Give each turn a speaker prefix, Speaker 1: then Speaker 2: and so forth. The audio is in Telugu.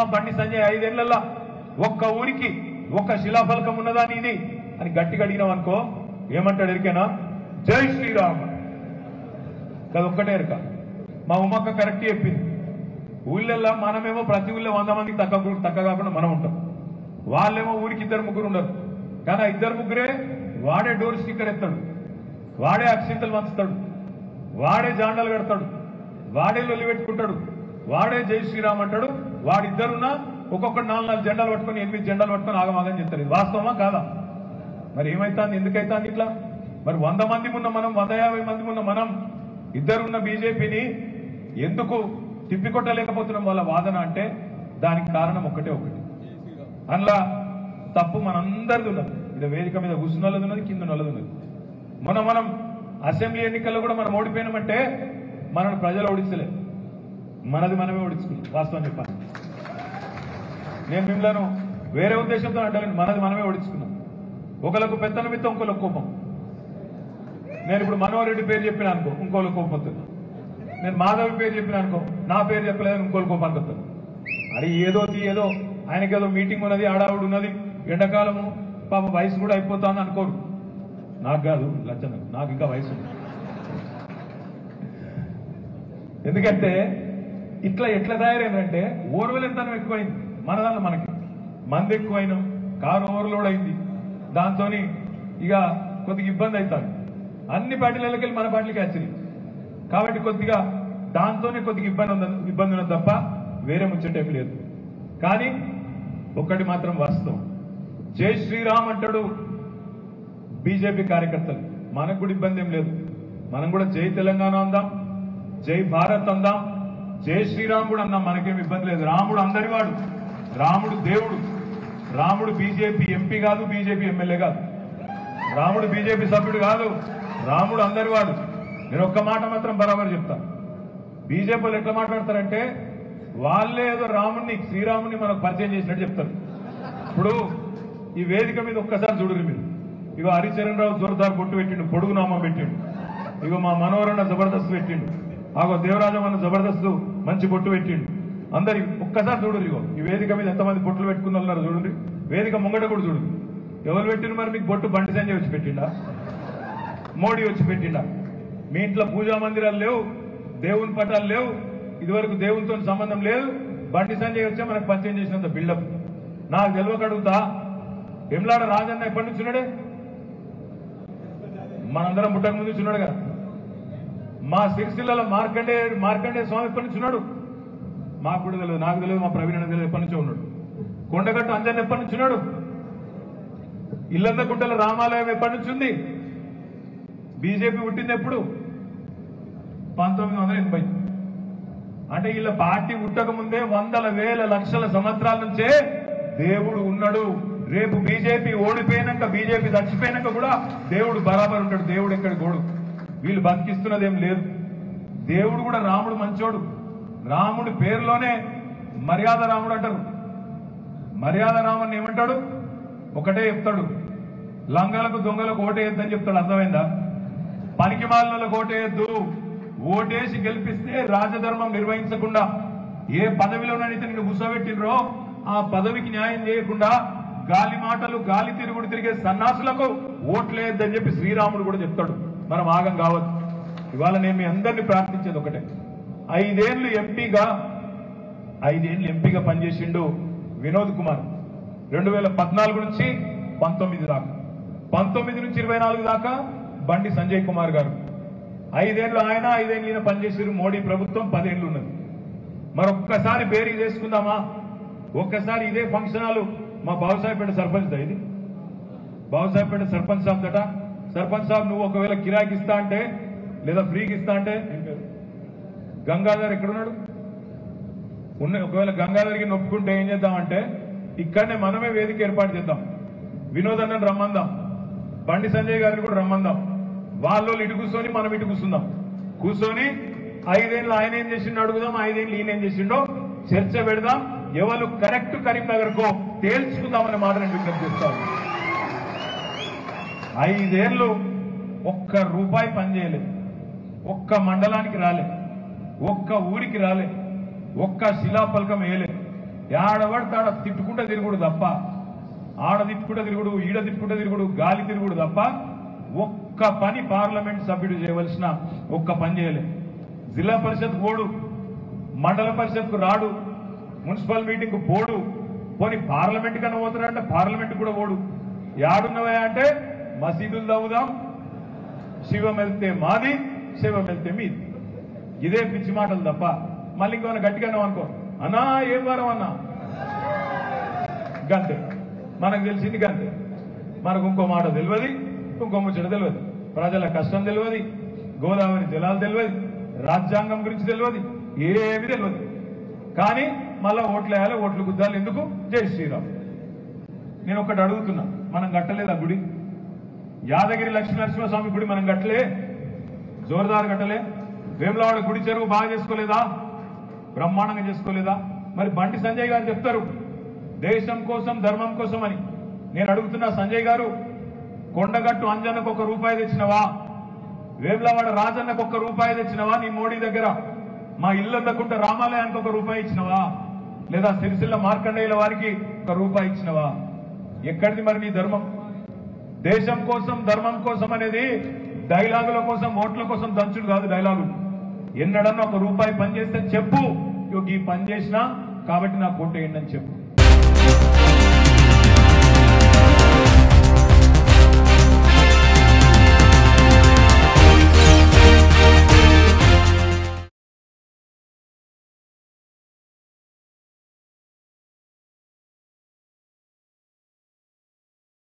Speaker 1: చూసినావా బండి సంజయ్ ఐదేళ్లలో ఒక్క ఊరికి ఒక్క శిలాఫలకం ఉన్నదా నీది అని గట్టిగా అడిగినావు అనుకో ఏమంటాడు ఎరికేనా జై శ్రీరామ్ అది ఒక్కటే ఎరక మా ఉమ్మక్క కరెక్ట్ చెప్పింది ఊళ్ళల్లో మనమేమో ప్రతి ఊళ్ళో వంద మందికి తక్కువ తక్కువ కాకుండా మనం ఉంటాం వాళ్ళేమో ఊరికి ఇద్దరు ముగ్గురు ఉండరు కానీ ఆ ఇద్దరు ముగ్గురే వాడే డోర్ స్టిక్కర్ ఎత్తాడు వాడే అక్షింతలు వంచుతాడు వాడే జాండలు కడతాడు వాడే లొల్లి పెట్టుకుంటాడు వాడే జై శ్రీరామ్ అంటాడు వాడిద్దరున్నా ఒక్కొక్కటి నాలుగు నాలుగు జెండాలు పట్టుకొని ఎనిమిది జెండాలు పట్టుకొని ఆగమాగం చెప్తారు ఇది వాస్తవమా కాదా మరి ఏమైతుంది ఎందుకైతుంది ఇట్లా మరి వంద మంది ఉన్న మనం వంద యాభై మంది ఉన్న మనం ఇద్దరున్న బీజేపీని ఎందుకు తిప్పికొట్టలేకపోతున్నాం వాళ్ళ వాదన అంటే దానికి కారణం ఒకటే ఒకటి అందులో తప్పు మనందరిది ఉన్నది ఇది వేదిక మీద కూర్చున్న వాళ్ళది ఉన్నది కింద ఉన్నది ఉన్నది మొన్న మనం అసెంబ్లీ ఎన్నికల్లో కూడా మనం ఓడిపోయినామంటే మనల్ని ప్రజలు ఓడించలేదు మనది మనమే ఓడించుకున్నాం వాస్తవం చెప్పాలి నేను మిమ్మల్ని వేరే ఉద్దేశంతో అంటలేను మనది మనమే ఓడించుకున్నాం ఒకళ్ళకు పెత్తన మిత్తం ఇంకోళ్ళకు కోపం నేను ఇప్పుడు మనోహర్ రెడ్డి పేరు చెప్పిన అనుకో ఇంకోళ్ళకి కోపం వస్తుంది నేను మాధవి పేరు చెప్పిన అనుకో నా పేరు చెప్పలేదు ఇంకోళ్ళ కోపానికి వస్తుంది అరే ఏదో తీ ఏదో ఆయనకి ఏదో మీటింగ్ ఉన్నది ఆడావిడ ఉన్నది ఎండాకాలము పాప వయసు కూడా అయిపోతుంది అనుకోరు నాకు కాదు లచ్చన నాకు ఇంకా వయసు ఉంది ఎందుకంటే ఇట్లా ఎట్లా తయారైందంటే ఓర్వలెంతనం ఎక్కువైంది మన దాంట్లో మనకి మంది ఎక్కువైన కారు ఓవర్లోడ్ అయింది దాంతో ఇక కొద్దిగా ఇబ్బంది అవుతాడు అన్ని పార్టీలకి వెళ్ళి మన పార్టీలకి వచ్చింది కాబట్టి కొద్దిగా దాంతోనే కొద్దిగా ఇబ్బంది ఉంది ఇబ్బంది ఉన్నది తప్ప వేరే ముచ్చటేమి లేదు కానీ ఒక్కటి మాత్రం వాస్తవం జై శ్రీరామ్ అంటాడు బీజేపీ కార్యకర్తలు మనకు కూడా ఇబ్బంది ఏం లేదు మనం కూడా జై తెలంగాణ అందాం జై భారత్ అందాం జై శ్రీరామ్ కూడా అందాం మనకేం ఇబ్బంది లేదు రాముడు అందరివాడు రాముడు దేవుడు రాముడు బీజేపీ ఎంపీ కాదు బీజేపీ ఎమ్మెల్యే కాదు రాముడు బీజేపీ సభ్యుడు కాదు రాముడు అందరివాడు నేను ఒక్క మాట మాత్రం బరాబర్ చెప్తా బీజేపీ వాళ్ళు ఎట్లా మాట్లాడతారంటే వాళ్ళే ఏదో రాముడిని శ్రీరాముని మనకు పరిచయం చేసినట్టు చెప్తారు ఇప్పుడు ఈ వేదిక మీద ఒక్కసారి చూడరు మీరు ఇగో హరిచరణ్ రావు జోర్దార్ బొట్టు పెట్టిండు పొడుగు నామం పెట్టిండు ఇగో మా మనోహరణ జబర్దస్త్ పెట్టిండు ఆగో దేవరాజమన్న జబర్దస్త్ మంచి బొట్టు పెట్టిండు అందరి ఒక్కసారి చూడరు ఇగో ఈ వేదిక మీద ఎంతమంది బొట్లు పెట్టుకున్న వాళ్ళు ఉన్నారో చూడండి వేదిక ముంగట కూడా చూడు ఎవరు పెట్టిన మరి మీకు బొట్టు బండి సంజయ్ వచ్చి పెట్టిండా మోడీ వచ్చి పెట్టిండా మీ ఇంట్లో పూజా మందిరాలు లేవు దేవుని పటాలు లేవు ఇదివరకు దేవునితో సంబంధం లేదు బండి సంజయ్ వచ్చే మనకు పరిచయం చేసినంత బిల్డప్ నాకు తెలియక అడుగుతా వెమ్లాడ రాజన్న ఎప్పటి నుంచి ఉన్నాడే మనందరం పుట్టక ముందు నుంచి ఉన్నాడు కదా మా సిరిసిల్లలో మార్కండే మార్కండే స్వామి ఎప్పటి నుంచి ఉన్నాడు మాకు కూడా తెలియదు నాకు తెలియదు మా ప్రవీణ్ అన్న తెలియదు ఎప్పటి నుంచో ఉన్నాడు కొండగట్టు అంజన్ ఎప్పటి నుంచి ఉన్నాడు ఇల్లందకుంటల రామాలయం ఎప్పటి నుంచి ఉంది బీజేపీ పుట్టింది ఎప్పుడు పంతొమ్మిది వందల ఎనభై అంటే వీళ్ళ పార్టీ పుట్టక ముందే వందల వేల లక్షల సంవత్సరాల నుంచే దేవుడు ఉన్నాడు రేపు బీజేపీ ఓడిపోయినాక బీజేపీ చచ్చిపోయినాక కూడా దేవుడు బరాబర్ ఉంటాడు దేవుడు ఎక్కడి గోడు వీళ్ళు బతికిస్తున్నదేం లేదు దేవుడు కూడా రాముడు మంచోడు రాముడి పేరులోనే మర్యాద రాముడు అంటారు మర్యాద రాముడిని ఏమంటాడు ఒకటే చెప్తాడు లంగలకు దొంగలకు ఓటేయొద్దని చెప్తాడు అర్థమైందా పనికి మాలకు ఓటేయొద్దు ఓటేసి గెలిపిస్తే రాజధర్మం నిర్వహించకుండా ఏ పదవిలోనైతే నిన్ను కూర్చోబెట్టినరో ఆ పదవికి న్యాయం చేయకుండా గాలి మాటలు గాలి తిరుగుడు తిరిగే సన్నాసులకు ఓట్లేయొద్దని చెప్పి శ్రీరాముడు కూడా చెప్తాడు మనం ఆగం కావద్దు ఇవాళ నేను మీ అందరినీ ప్రార్థించేది ఒకటే ఐదేళ్లు ఎంపీగా ఐదేళ్లు ఎంపీగా పనిచేసిండు వినోద్ కుమార్ రెండు వేల పద్నాలుగు నుంచి పంతొమ్మిది దాకా పంతొమ్మిది నుంచి ఇరవై నాలుగు దాకా బండి సంజయ్ కుమార్ గారు ఐదేళ్లు ఆయన ఐదేళ్లు ఈయన పనిచేసారు మోడీ ప్రభుత్వం పదేళ్లు ఉన్నది మరొక్కసారి బేరీ చేసుకుందామా ఒక్కసారి ఇదే ఫంక్షన్ హాలు మా బాబుసాహెబపేట సర్పంచ్ దా ఇది బాబుసాహెబపేట సర్పంచ్ సాబ్ దట సర్పంచ్ సాబ్ నువ్వు ఒకవేళ కిరాకి ఇస్తా అంటే లేదా ఫ్రీకి ఇస్తా అంటే ఏం పేరు? గంగాధర్ ఎక్కడున్నాడు ఉన్న ఒకవేళ గంగాధర్కి నొప్పుకుంటే ఏం చేద్దామంటే ఇక్కడనే మనమే వేదిక ఏర్పాటు చేద్దాం వినోద్ అన్నని రమ్మందాం బండి సంజయ్ గారిని కూడా రమ్మందాం వాళ్ళు ఇటు కూర్చొని మనం ఇటు కూర్చుందాం కూర్చొని ఐదేళ్ళు ఆయన ఏం చేసిండో అడుగుదాం ఐదేళ్ళు ఈయన ఏం చేసిండో చర్చ పెడదాం ఎవరు కరెక్ట్ కరీంనగర్ కో తేల్చుకుందామనే మాట నేను విజ్ఞప్తి చేస్తాను ఐదేళ్లు ఒక్క రూపాయి పని చేయలేదు ఒక్క మండలానికి రాలే ఒక్క ఊరికి రాలే ఒక్క శిలాఫలకం వేయలే ఆడబడితే ఆడ తిట్టుకుంటా తిరుగుడు తప్ప ఆడ తిట్టుకుంటా తిరుగుడు ఈడ తిట్టుకుంటా తిరుగుడు గాలి తిరుగుడు తప్ప ఒక్క పని పార్లమెంట్ సభ్యుడు చేయవలసిన ఒక్క పని చేయలే జిల్లా పరిషత్ ఓడు మండల పరిషత్కు రాడు మున్సిపల్ మీటింగ్ పోడు పోని పార్లమెంట్ కన్నా పోతాడంటే పార్లమెంట్ కూడా ఓడు యాడున్నవా అంటే మసీదులు తవ్వుదాం శివం వెళ్తే మాది శివం వెళ్తే మీది ఇదే పిచ్చి మాటలు తప్ప మళ్ళీ ఇంకేమైనా గట్టిగానే అనుకో అన్నా ఏం వారం అన్నా గంతే మనకు తెలిసింది గంతే మనకు ఇంకో మాట తెలియదు ఇంకో ముచ్చట తెలియదు ప్రజల కష్టం తెలియదు గోదావరి జలాలు తెలియదు రాజ్యాంగం గురించి తెలియదు ఏమి తెలియదు కానీ మళ్ళా ఓట్లు వేయాలి ఓట్లు గుద్దాలి ఎందుకు జై శ్రీరామ్ నేను ఒకటి అడుగుతున్నా మనం కట్టలేదు ఆ గుడి యాదగిరి లక్ష్మీ నరసింహస్వామి గుడి మనం కట్టలే జోరుదారు కట్టలే వేములవాడ గుడి చెరువు బాగా చేసుకోలేదా బ్రహ్మాండంగా చేసుకోలేదా మరి బండి సంజయ్ గారు చెప్తారు దేశం కోసం ధర్మం కోసం అని నేను అడుగుతున్నా సంజయ్ గారు కొండగట్టు అంజన్నకు ఒక రూపాయి తెచ్చినవా వేములవాడ రాజన్నకు ఒక రూపాయి తెచ్చినవా నీ మోడీ దగ్గర మా ఇల్లు అందకుంట రామాలయానికి ఒక రూపాయి ఇచ్చినవా లేదా సిరిసిల్ల మార్కండేయుల వారికి ఒక రూపాయి ఇచ్చినవా ఎక్కడిది మరి నీ ధర్మం దేశం కోసం ధర్మం కోసం అనేది డైలాగుల కోసం ఓట్ల కోసం దంచుడు కాదు డైలాగు ఎన్నడన్నా ఒక రూపాయి పని చేస్తే చెప్పు ఇగో ఈ పని చేసినా కాబట్టి నాకు ఓటు వేయండి అని చెప్పు